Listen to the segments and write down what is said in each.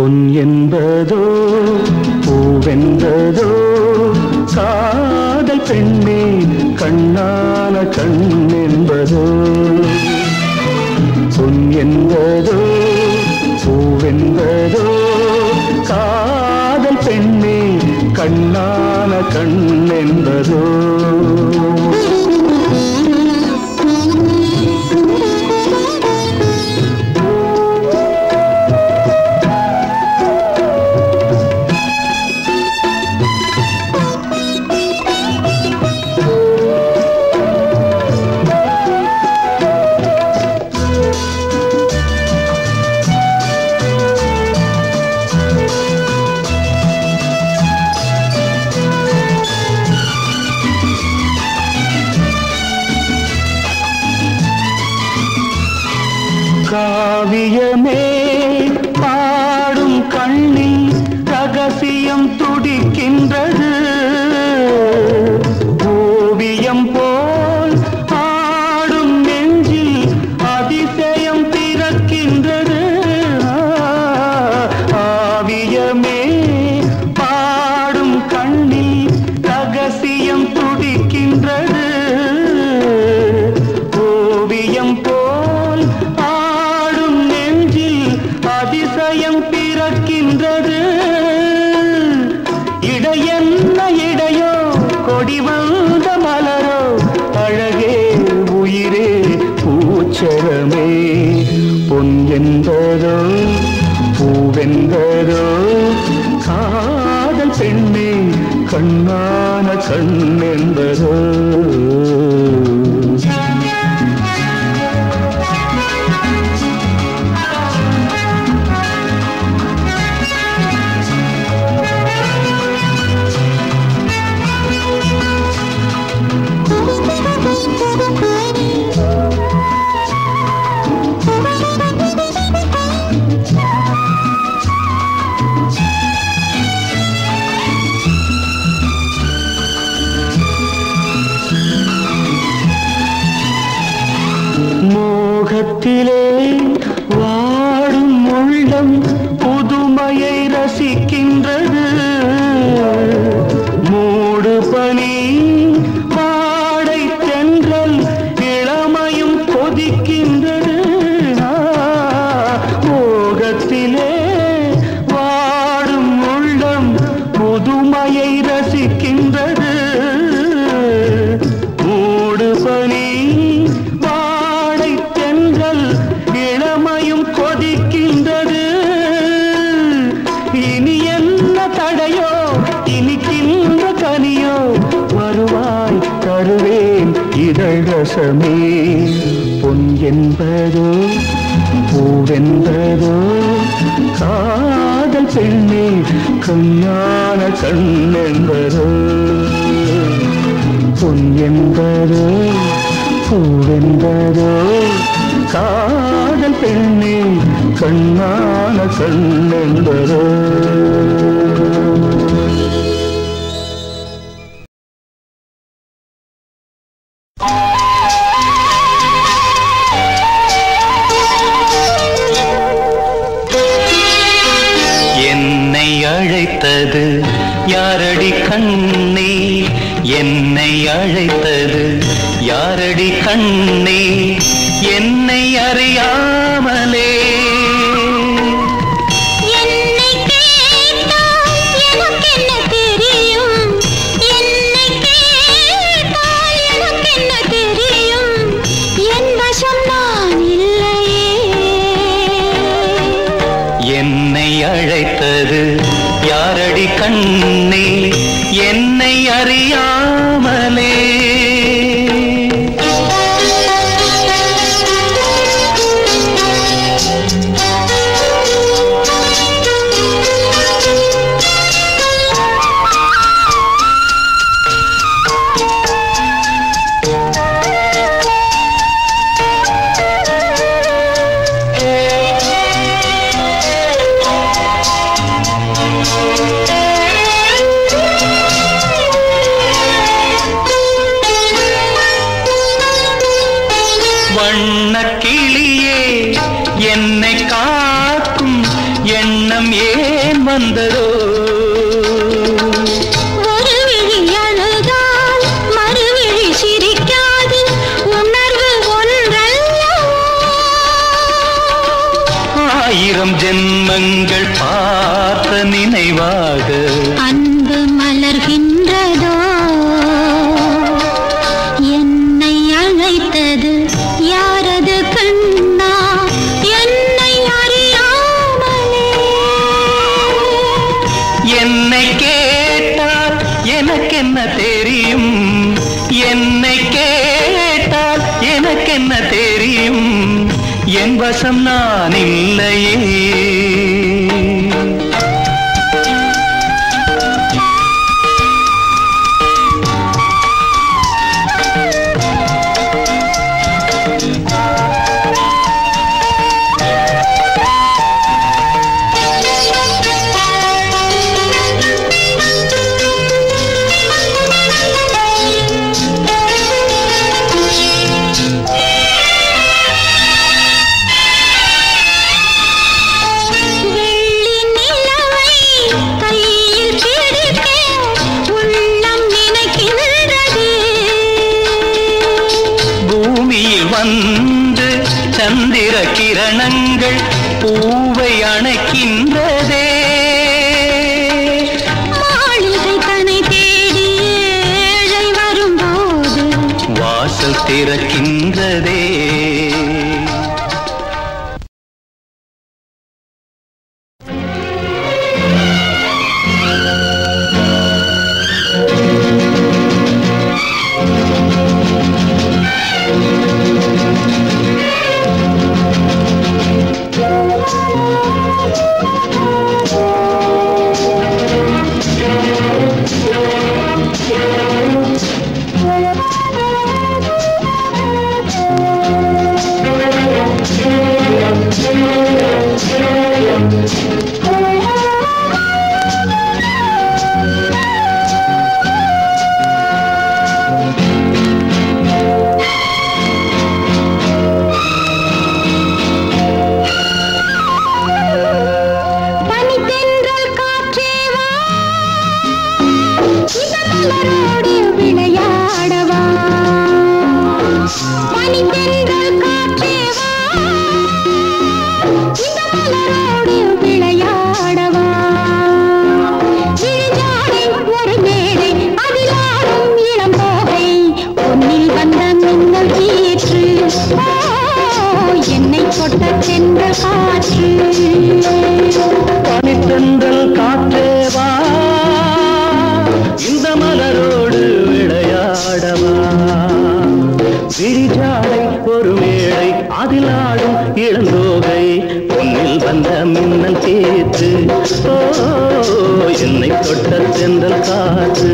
பொன் என்பதோ பூவென்பதோ காதல் பெண்ணே கண்ணான கண் என்பதோ பொன் என்பதோ பூவென்பதோ காதல் பெண்ணே கண்ணான கண் என்பதோ காவியமே பாடும் கண்ணில் ரகசியம் துடிக்கின்றது ஓவியம் போல் ஆடும் நெஞ்சில் அதிசயம் பிறக்கின்றது ஆவியமே பாடும் கண்ணில் ரகசியம் துடிக்கின்றது ஓவியம் போல் ஆடும் நெஞ்சில் அதிசயம் பிறக்கின்றது இடையென்ன இடையோ கொடி வந்த மலரோ அழகே உயிரே பூச்சரமே பொன் என்பதோ பூவென்பதோ காதல் பெண்ணே கண்ணான கண் என்பதோ மோகத்திலே வாடும் உள்ளம் புதுமையை ரசிக்கின்றது மூடு பனி பாடை தென்றல் இளமையும் கொதிக்கின்றது ஆ, மோகத்திலே வாடும் உள்ளம் புதுமையை ரசிக்கின்றது மூடு பனி வாடை தென்றல் இளமையும் கொதிக்கின்றது இனி என்ன தடையோ இனிக்கின்ற கனியோ வருவாய் தருவேன் இதழ் ரசமே பொன் என்பதோ பூவென்பதோ காதல் பெண்ணே கண்ணான கண் என்பதோ பொன் என்பதோ பூவென்பதோ காதல் பெண்ணே கண்ணான கண் என்பதோ என்னை அழைத்தது யாரடி கண்ணே என்னை அழைத்தது யாரடி கண்ணே என்னை அறியாமலே என்னை கேட்டால் எனக்கென்ன தெரியும் என்னை கேட்டால் எனக்கென்ன தெரியும் என் வசம் நான் இல்லையே என்னை அழைத்தது யாரடி கண்ணே என்னை அறியாமலே வண்ண கிளியே என்னை காக்கும் எண்ணம் ஏ ஏன் வந்ததோ ஒரு விழி அழுதால் மறுவிழி சிரிக்காது உணர்வு ஒன்றல்லவோ ஆயிரம் ஜென்மங்கள் பார்த்த நினைவாக அன்பு மலர்கின்றதோ என்னை அழைத்தது யாரது கண்ணா என்னை அறியாமலே என்னை கேட்டால் எனக்கென்ன தெரியும் என்னை கேட்டால் எனக்கென்ன தெரியும் என் வசம் நான் இல்லையே வெள்ளி நிலவை கையில் பிடிக்க உள்ளம் நினைக்கின்றது பூமியில் வந்து சந்திர கிரணங்கள் பூவை அணைக்கின்றதே மாளிகை தனை தேடி ஏழை வரும்போது வாசல் திறக்கின்றதே பனித்தென்றல் காற்றே வா இதழோடு விளையாடவா பனித்தென்றல் காற்றே வா இந்த மலரோடு விளையாடவா விழிஞானே ஒரு மேடை அதில் ஆடும் இளம் போகை பொன்னில் வந்த மின்னல் கீற்று ஓ, என்னை தொட்ட சென்றல் காற்று பனித்தென்றல் காற்றேவா இந்த மலரோடு விளையாடவா விழிஜாடை ஒரு மேடை அதில் ஆடும் இளந்தோகை பொன்னில் வந்த மின்னல் தேற்று ஓ என்னை தொட்ட சென்றல் காற்று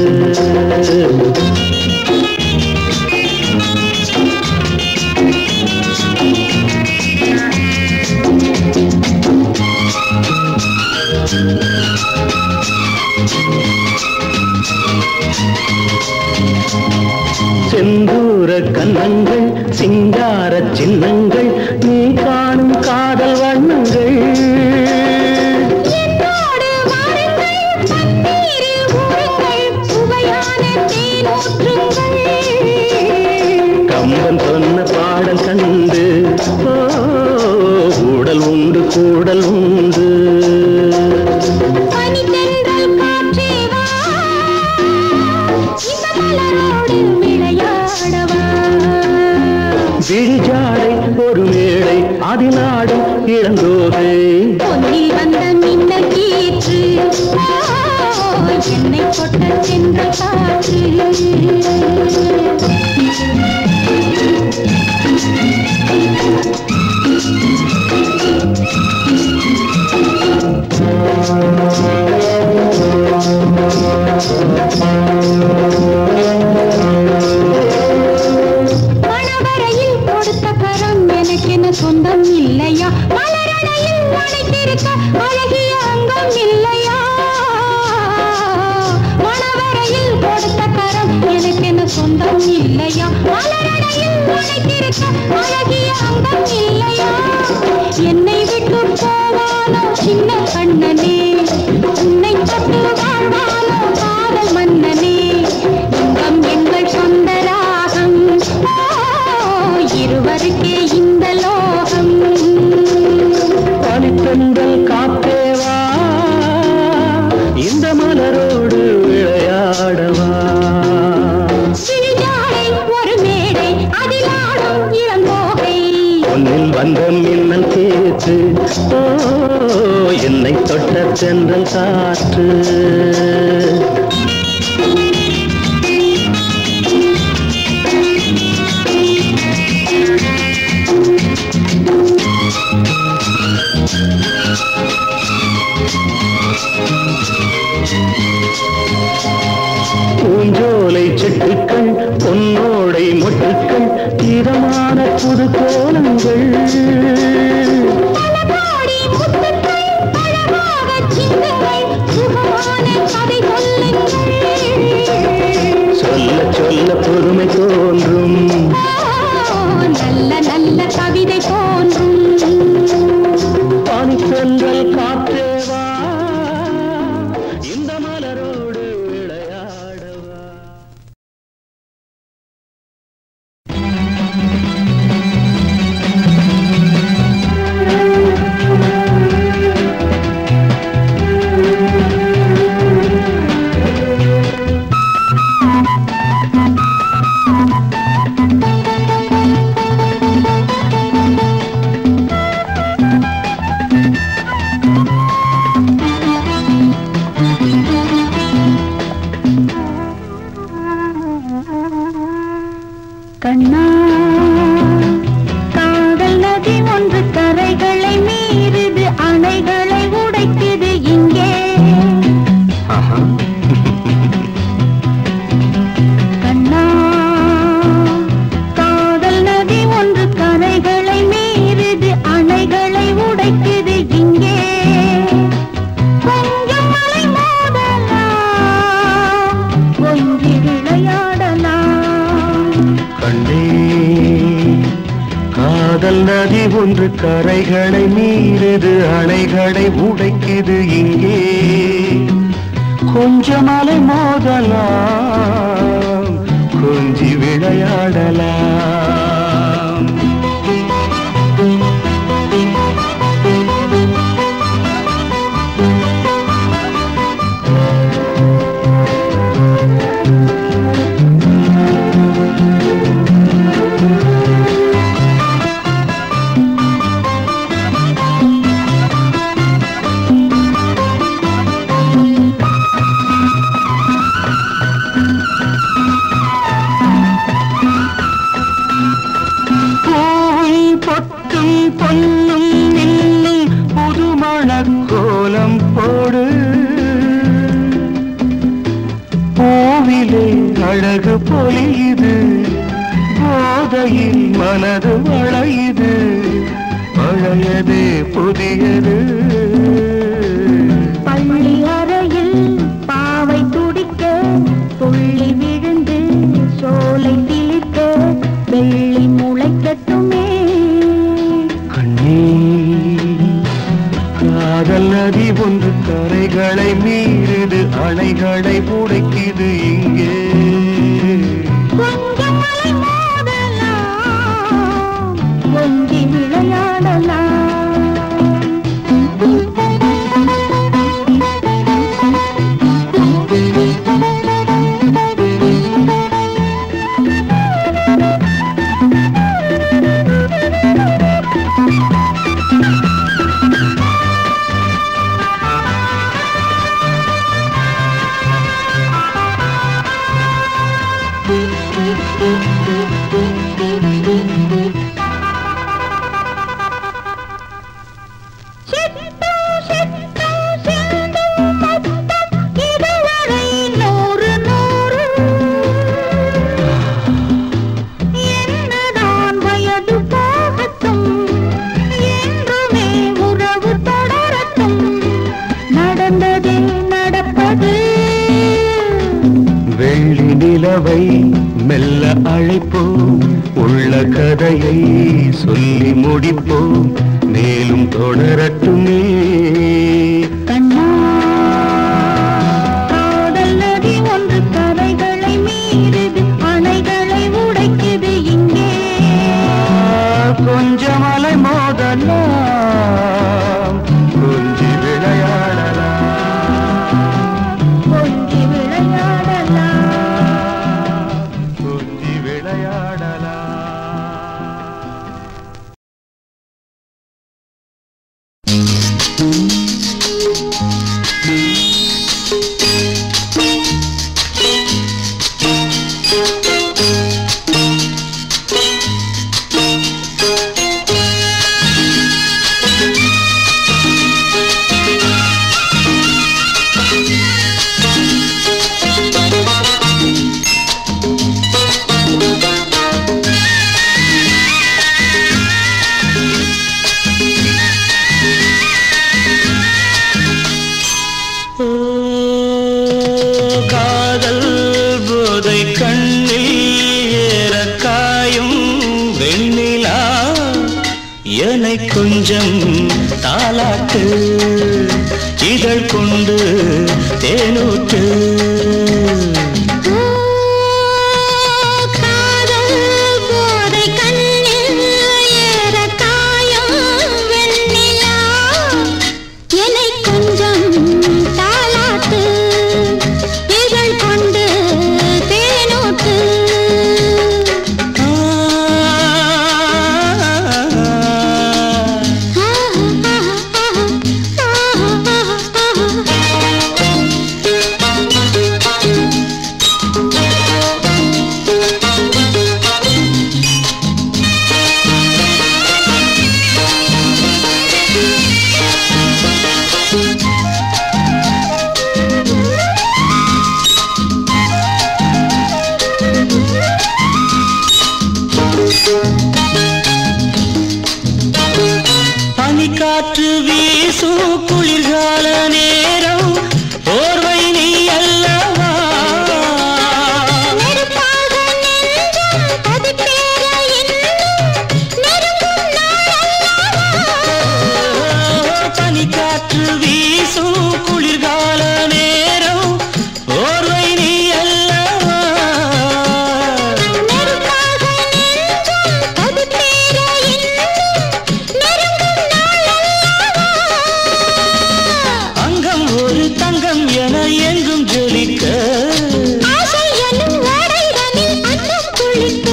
செந்தூர கன்னங்கள் சிங்கார சின்னங்கள் நீ காணும் காதல் வண்ணங்கள் என்னோடு வாருங்கள் பன்னீரில் ஊறுங்கள் சுவையான தேனூற்றுங்கள் கம்பன் சொன்ன பாடல் கண்டு ஓ, ஊடல் உண்டு கூடல் உண்டு பனித்தென்றல் காற்றே வா இந்த மலரோடு விளையாடவா விழிஜாடை ஒரு மேடை அதில் ஆடும் இளந்தோகை பொன்னில் வந்த மின்னல் கீற்று ஓ, என்னை தொட்ட சென்ற காற்று மணவரையில் கொடுத்த கரம் எனக்கென சொந்தம் இல்லையா மலரணையில் அணைத்திருக்க அழகிய அங்கம் இல்லையா மணவரையில் கொடுத்த கரம் எனக்கென சொந்தம் இல்லையா மலரணையில் அணைத்திருக்க அழகிய அங்கம் இல்லையா என்னை விட்டு போவானோ சின்ன கண்ணனே நேற்று ஓ என்னை தொட்ட தென்றல் காற்று பூஞ்சோலை செட்டுக்கள் பொன்னோடை மொட்டுக்கள் இதமான புது கோலங்கள் பலபாடி முத்துக்கள் பழகாகச் சிந்துங்கள் சுகமான கதை சொல்லுங்கள் சொல்ல சொல்ல பொறுமை தோன்றும் நல்ல நல்ல கவிதை தோன்றும் பனிச்சென்றல் காற்றேவா இந்த மலரோடு விளையாடவா கண்ணா காதல் நதி ஒன்று கரைகளை மீறுது அணைகளை உடைக்குது இங்கே ஆஹா கண்ணா காதல் நதி ஒன்று கரைகளை மீறுது அணைகளை உடைக்குது இங்கே கொஞ்சம் மலை மோதலாம் கொஞ்சி விளையாடலாம் கண்ணே காதல் நதி ஒன்று கரைகளை மீறுது அணைகளை உடைக்குது இங்கே கொஞ்சம் அலை மோதலாம் கொஞ்சி விளையாடலாம் பூவும் பொட்டும் பொன்னும் மின்னும் புதுமண கோலம் போடு பூவிலே அழகு பொலியுது போதையில் மனது வளையுது பழையதே புதியது பள்ளி அறையில் பாவை துடிக்க துள்ளி விழுந்து சோலை சிலிர்க்க வெள்ளி முளைக்கட்டுமே கண்ணே காதல் நதி ஒன்று கரைகளை மீறுது அணைகளை உடைக்குது இங்கே கொஞ்சம் மலை மோதலாம் கொஞ்சி விளையாடலாம் சிட்டும் சிட்டும் சிந்தும் மொத்தம் இதுவரை நூறு நூறு என்னதான் வயது போகட்டும் என்றுமே உறவு தொடரட்டும் நடந்ததே நடப்பது வெள்ளி நிலவை மெல்ல அழைப்போம் உள்ள கதையை சொல்லி முடிப்போம் மேலும் தொடரட்டுமே கண்ணா காதல் நதி ஒன்று கரைகளை மீறுது அணைகளை உடைக்குது இங்கே கொஞ்சம் அலை மோதலாம் காதல் போதை கண்ணில் ஏற காயும் வெண்ணிலா என்னை கொஞ்சம் தாலாட்டு இதழ் கொண்டு தேனூட்டு காதல் போதை கண்ணில் ஏற காயம் வெண்ணிலா என்னை கொஞ்சம் தாளாட்டு இதழ் கொண்டு தேனூட்டு பனிக்காற்று வீசும் குளிர்கால நேரம் போர்வை நீ அல்லவா நெருப்பாக நெஞ்சம் கொதிப்பேற இன்னும் நெருங்கும் நாளல்லவா பனிக்காற்று வீசும் குளிர்கால நேரம் போர்வை நீ அல்லவா நெருப்பாக நெஞ்சம் கொதிப்பேற இன்னும் நெருங்கும் நாளல்லவா அங்கம் ஒரு தங்கம் என எங்கும் ஜொலிக்க ஆசை என்னும் ஓடைதனில் அன்னம் குளிக்க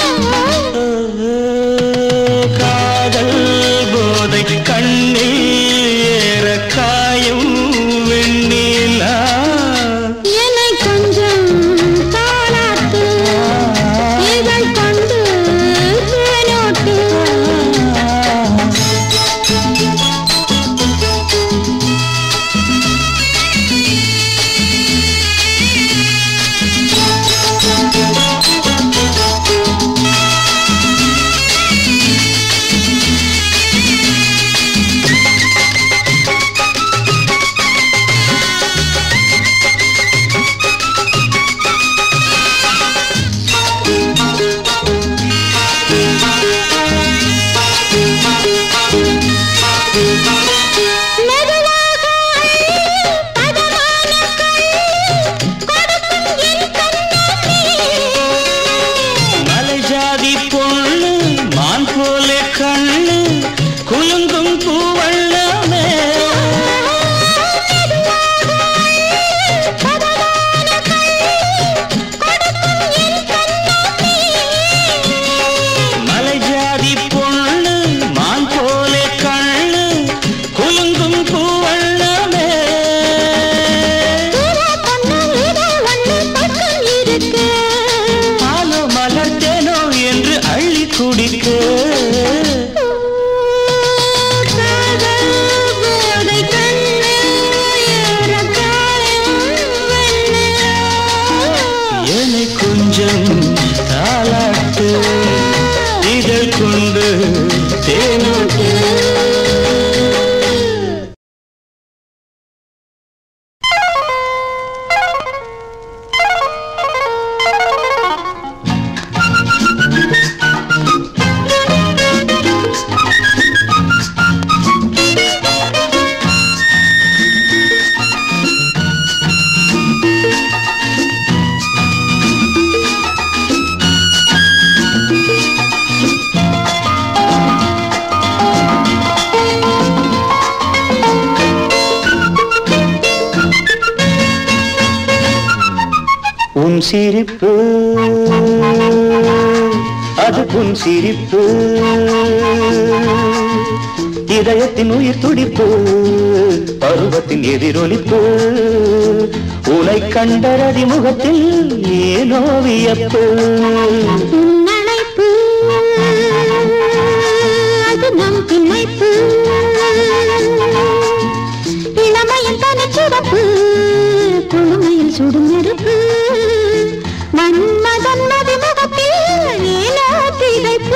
காதல் போதை கண்ணில் ஏற காயும் வெண்ணிலா என்னை கொஞ்சம் தாளாட்டு இதழ் கொண்டு தேனோட்டு மெதுவாக அள்ளி, பதமான கள்ளி, கொடுக்கும் என் கண்ணே. மலை ஜாதி பொண்ணு மான் போல கண்ணு குலுங்கும் பூவள்ளமே மலை ஜாதி பொண்ணு மான் போல கண்ணு குலுங்கும் பூவள்ளமே பாலோ மலர்த்தேனோ என்று அள்ளி குடிக்க என்னை கொஞ்சம் தாளாட்டு இதழ் கொண்டு தேனூட்டு உன் சிரிப்பு அது உன் சிரிப்பு இதயத்தின் உயிர் துடிப்பு பருவத்தின் எதிரொலிப்பு உனை கண்டரதி முகத்தில் ஏனோ வியப்பு உன்னழைப்பு அது நம் பிணைப்பு இளமையில் தனிச்சிறப்பு குழுமையில் சுடும் நெருப்பு மன்மதன் மதிமுகத்தில் ஏனோ திகைப்பு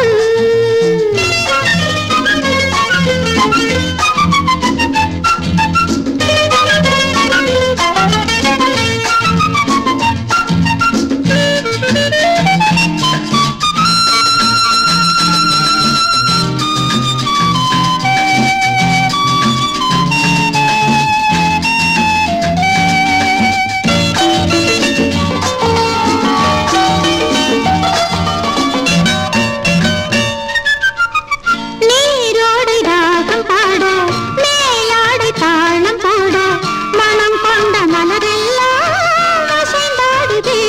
மலரெல்லாம் அசைந்தாடுதே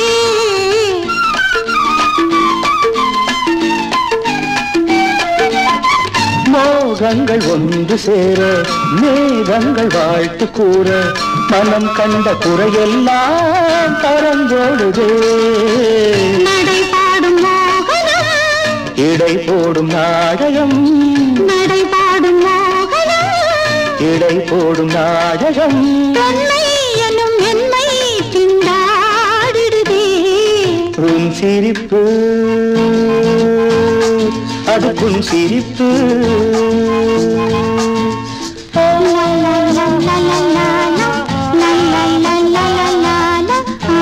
மோகங்கள் ஒன்று சேர மேகங்கள் வாழ்த்து கூற மனம் கண்ட குறையெல்லாம் பறந்தோடுதே நடை பாடும் மோகனம் இடை போடும் நாடகம் நடை பாடும் மோகனம் இடை போடும் நாடகம் தொன்மை எனும் மென்மை திண்டாடிடுதே உன் சிரிப்பு அது புன் சிரிப்பு லா, லா, லா, லா, லா, லா, லா. லா, லா, லா, லா, லா, லா, லா.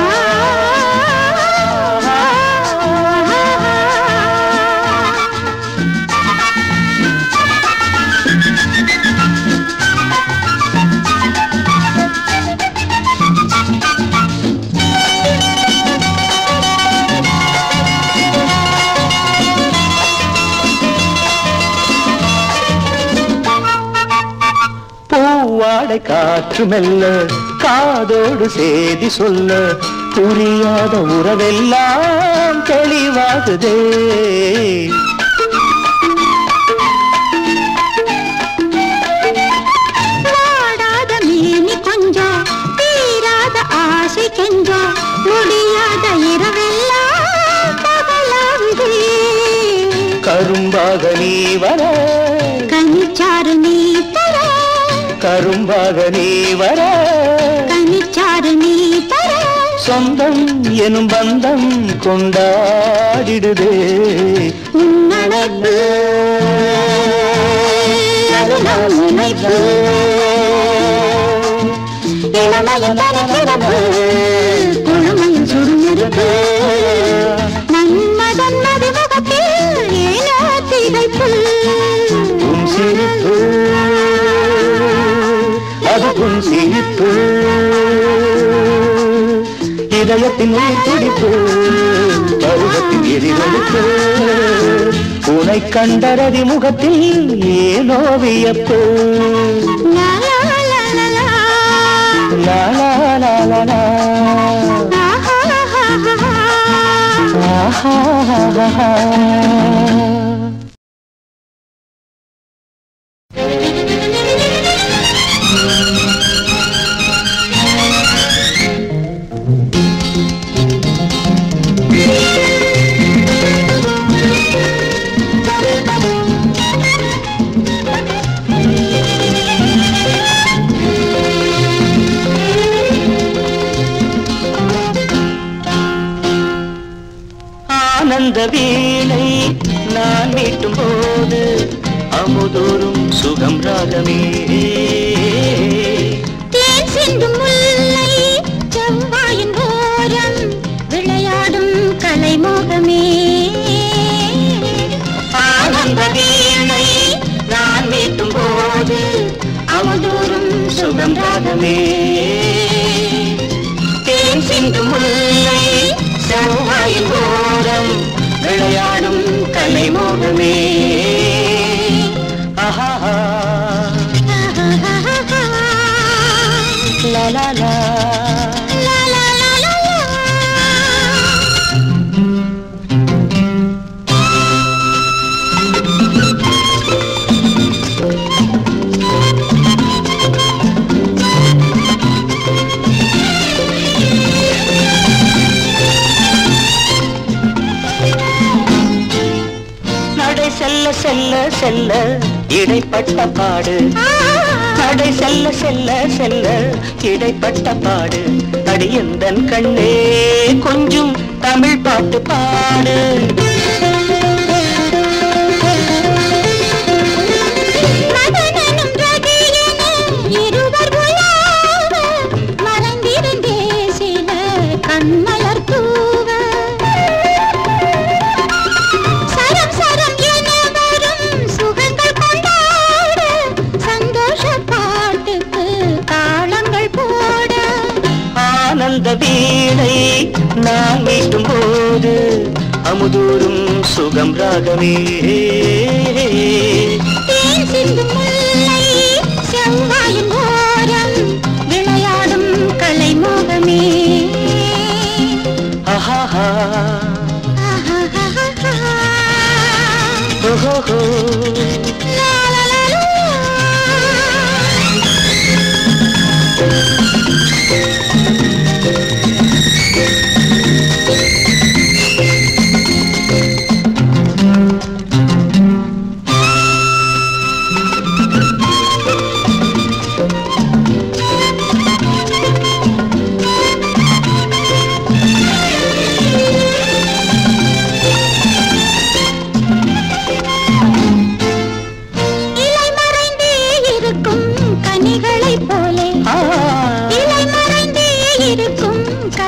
ஆ. பூவாடை காற்று மெல்ல காதோடு சேதி சொல்ல புரியாத உறவெல்லாம் தெளிவாகுதே வாடாத மேனி கொஞ்சம் தீராத ஆசை கெஞ்சம் முடியாத இரவெல்லாம் பகலாகுதே கரும்பாக நீ வர கனிச்சாறு நீ தர கரும்பாக நீ வர கனிச்சாறு நீ தர சொந்தம் எனும் பந்தம் கொண்டாடிடுதே உன்னழைப்பு அது நம் இணைப்பு இளமையின் தனிச்சிறப்பு குழுமையில் சுடுநெருப்பு மன்மதன் மதிமுகத்தில் ஏனோ திகைப்பு உன் சிரிப்பு அது உன் சிரிப்பு இதயத்தின் உயிர் துடிப்பு பருவத்தின் எதிரொலிப்பு உனை கண்டரதி முகத்தில் ஏனோ வியப்பு லா, லா, லா, லா, லா. லா லா லா லா லா ஆஹா ஆஹா ஆனந்த வீணை நான் மீட்டும் போது அமுதோறும் சுகம் ராகமே தேன் சிந்தும் முல்லை செவ்வாயின் ஓரம் விளையாடும் கலைமோகமே ஆனந்த வீணை நான் மீட்டும் போது அமுதோறும் சுகம் ராகமே தேன் சிந்தும் முல்லை செவ்வாயின் ஓரம் விளையாடும் கலை மோகமே ஆஹா லா லா லா லா, லா, லா, லா, லா. நடை செல்ல செல்ல செல்ல இடைப்பட்ட பாடு நடை செல்ல செல்ல செல்ல இடைப்பட்ட பாடு அடியந்தன் கண்ணே கொஞ்சம் தமிழ் பாட்டு பாடு மதனனும் ரதியனும் இருவர் உலாவ, மறந்திருந்தே சில கண்மலர் தூவ. சரம் சரம் என வரும் சுகங்கள் கொண்டாட, சந்தோஷ பாட்டுக்கு தாளங்கள் போட ஆனந்த வீணை நான் மீட்டும் போது அமுதூரும் சுகம் ராகமே தேன் சிந்தும் முல்லை செவ்வாயின் ஓரம் விளையாடும் கலை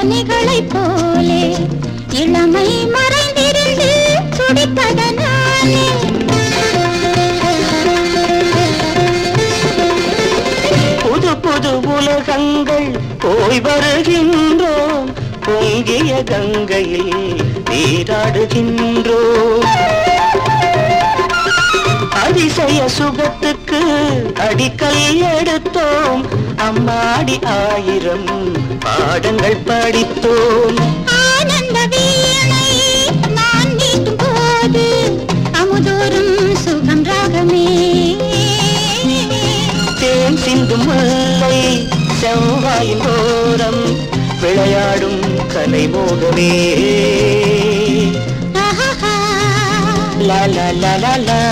கனிகளைப் போலே இளமை மறைந்திருந்து துடித்ததனாலே புது புது உலகங்கள் போய் வருகின்றோம் பொங்கிய கங்கையில் நீராடுகின்றோம் அதிசய சுகத்துக்கு அடிக்கல் எடுத்தோம் அம்மாடி ஆயிரம் பாடங்கள் படித்தோம் ஆனந்த வீணை நான் மீட்டும் போது அமுதோறும் சுகம் ராகமே தேன் சிந்தும் முல்லை செவ்வாயின் ஓரம் விளையாடும் கலை மோகமே ஆஹாஹா. லா லா லா லா லா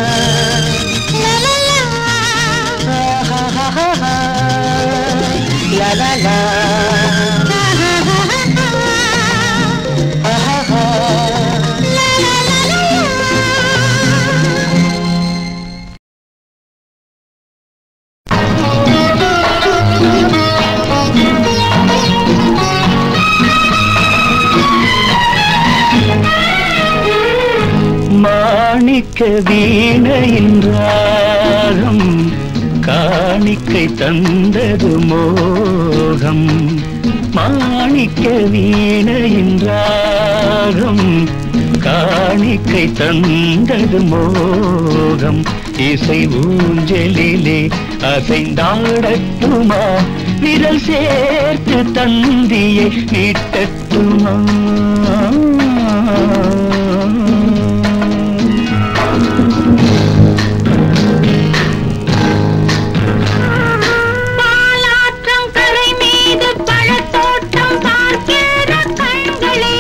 லலலா. ஆஹாஹாஹா. லா லா லா ஆஹாஹாஹா. ஆஹாஹா. லலலலலா. மாணிக்க வீணையின் ராகம் காணிக்கை தந்தது மோகம் மாணிக்க வீணையின் ராகம் காணிக்கை தந்தது மோகம் இசை ஊஞ்சலிலே அசைந்தாடட்டுமா விரல் சேர்த்து தந்தியை மீட்டட்டுமா பாலாற்றங்கரை மீது பழத்தோட்டம் பார்க்கிற கண்களே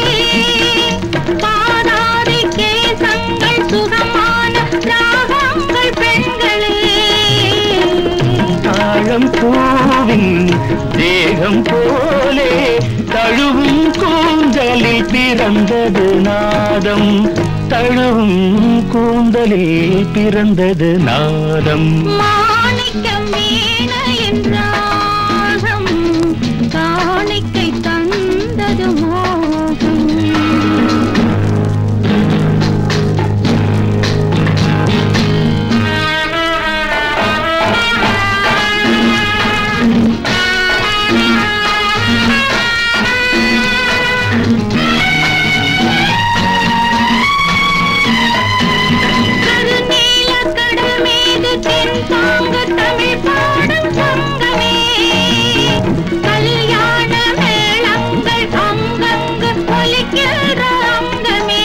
பாதாதி கேசங்கள் சுகமான ராகங்கள் பெண்களே தாழம் பூவின் தேகம் போலே தழுவும் கூந்தலில் பிறந்தது நாதம் தழுவும் கூந்தலில் பிறந்தது நாதம் மாணிக்கம் வீண என்றாகம் காணிக்கை தந்தது மோகம் கருநீல கடல் மீது தென் தாங்க தமிழ் பாடும் சங்கமே கல்யாண மேளங்கள் அங்கங்கு ஒலிக்கிற அங்கமே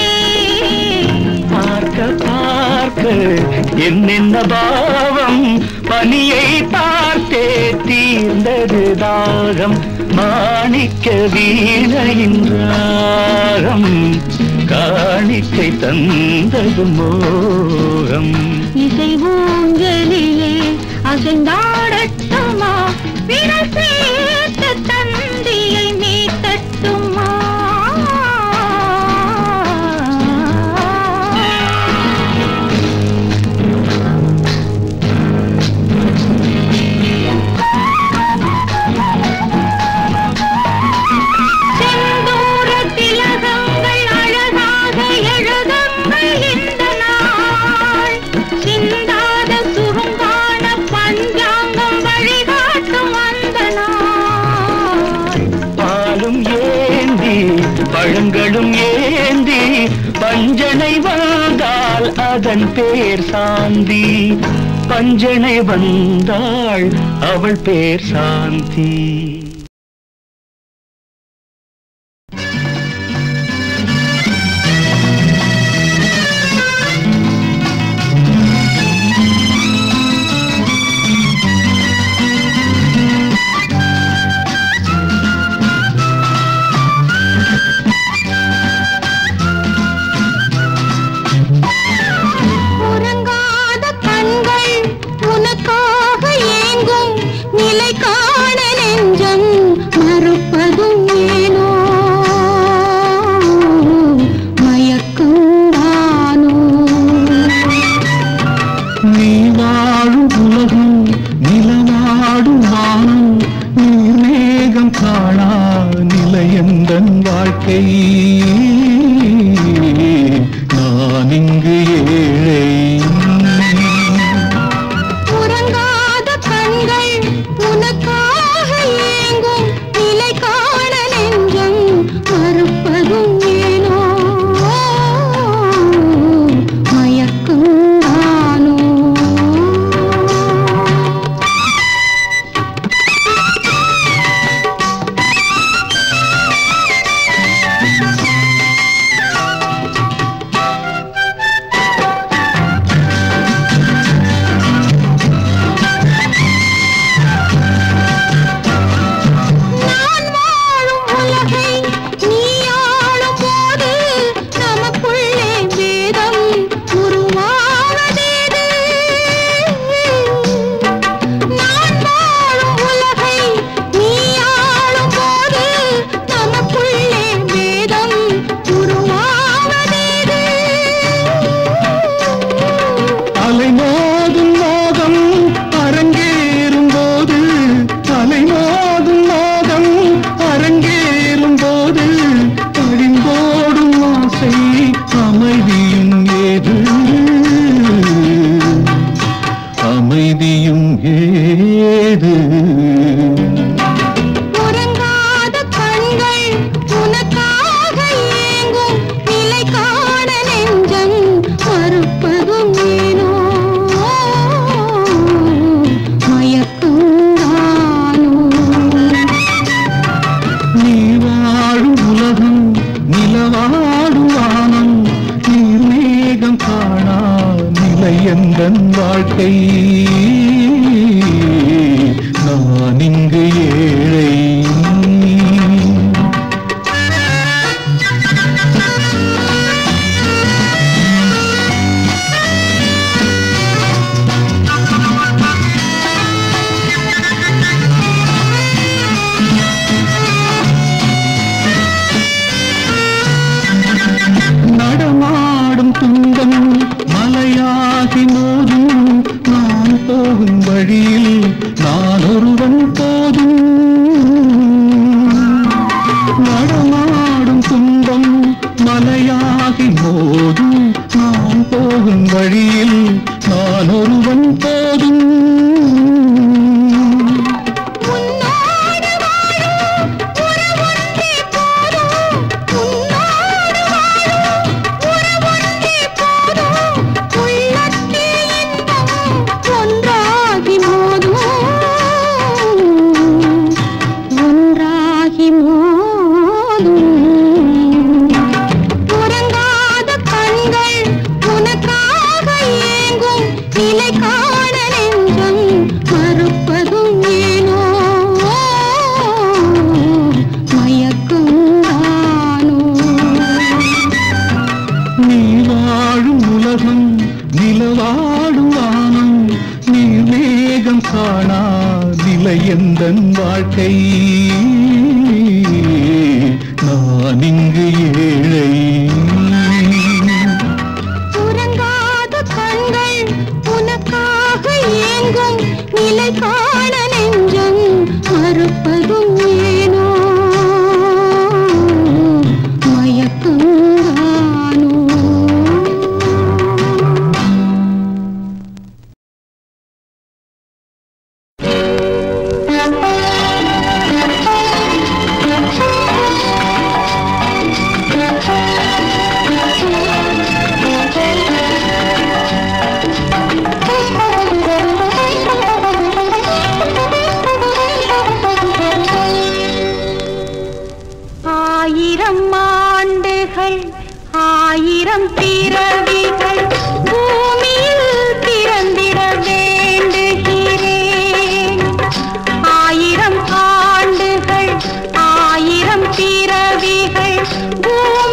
பார்க்க பார்க்க என்னென்ன பாவம் பனியை பார்த்தே தீர்ந்தது தாகம் மாணிக்க வீணையின் ராகம் காணிக்கை தந்தது மோகம் இசை ஊஞ்சலிலே அசைந்தாடட்டுமா விரல் சேர்த்து தந்தியை மீட்டட்டுமா செந்தூர திலகங்கள் அழகாக எழுதுங்கள் இந்த நாள் சிந்தாத சுகங்கான பஞ்சாங்கம் வழிகாட்டும் அந்த நாள் பாலும் ஏந்தி பழங்களும் ஏந்தி பஞ்சனை வந்தால் அதன் பேர் சாந்தி பஞ்சனை வந்தாள் அவள் பேர் சாந்தி உறங்காத கண்கள் உனக்காக ஏங்கும் நிலை காண நெஞ்சம் மறுப்பதும் ஏனோ மயக்கம் தானோ நீ வாழும் உலகம் நிலவாடும் வானம் நீர்மேகம் காணா நில நிலையந்தன் வாழ்க்கை நான் இங்கு ஏழை உறங்காத கண்கள் உனக்காக ஏங்கும் நிலை காண நெஞ்சம் மறுப்பதும் ஏனோ மயக்கும் நானோ நான் வாழும் உலகை நீ ஆளும் போது நமக்குள்ளே வேதம் உருவாவதேது நான் வாழும் உலகை நீ ஆளும் போது நமக்குள்ளே வேதம் உருவாவதேது அலைமோதும் மோகம் அரங்கேறும் போது அலைமோதும் மோகம் அரங்கேறும் போது அழிந்தோடும் ஆசை அமைதியும் ஏது அமைதியும் ஏது உறங்காத கண்கள் உனக்காக ஏங்கும் நிலை காண நெஞ்சம் மறுப்பதும் ஏனோ மயக்கும் தானோ நீ வாழும் உலகம் நிலவாடும் வானம் நீர்மேகம் காணா நிலையந்தன் வாழ்க்கை நான் இங்கு ஏழை நடமாடும் துன்பம் மலையாகி மோதும் நான் போகும் வழியில் நான் ஒருவன் போதும் நடமாடும் துன்பம் மலையாகி மோதும் நான் போகும் வழியில் நான் ஒருவன் போதும் உன்னோடு வாழும் உறவொன்றே போதும் உன்னோடு வாழும் உறவொன்றே போதும் உள்ளத்தே இன்பம் ஒன்றாகி மோதும் ஒன்றாகி மோதும் உறங்காத கண்கள் உனக்காக ஏங்கும் நிலை காண நெஞ்சம் மறுப்பதும் ஏனோ மயக்கும் தானோ நீ வாழும் உலகம் நிலவாடும் வானம் நீர் மேகம் காணா நிலையந்தன் வாழ்க்கை நான் இங்கு ஏழை உறங்காத கண்கள் உனக்காக ஏங்கும் நிலை காண நெஞ்சம் மறுப்பதும் ஏனோ மயக்கும் தானோ ஆயிரம் ஆண்டுகள் ஆயிரம் பிறவிகள் பூமியில் பிறந்திட வேண்டுகிறேன் ஆயிரம் ஆண்டுகள் ஆயிரம் பிறவிகள் பூமியில்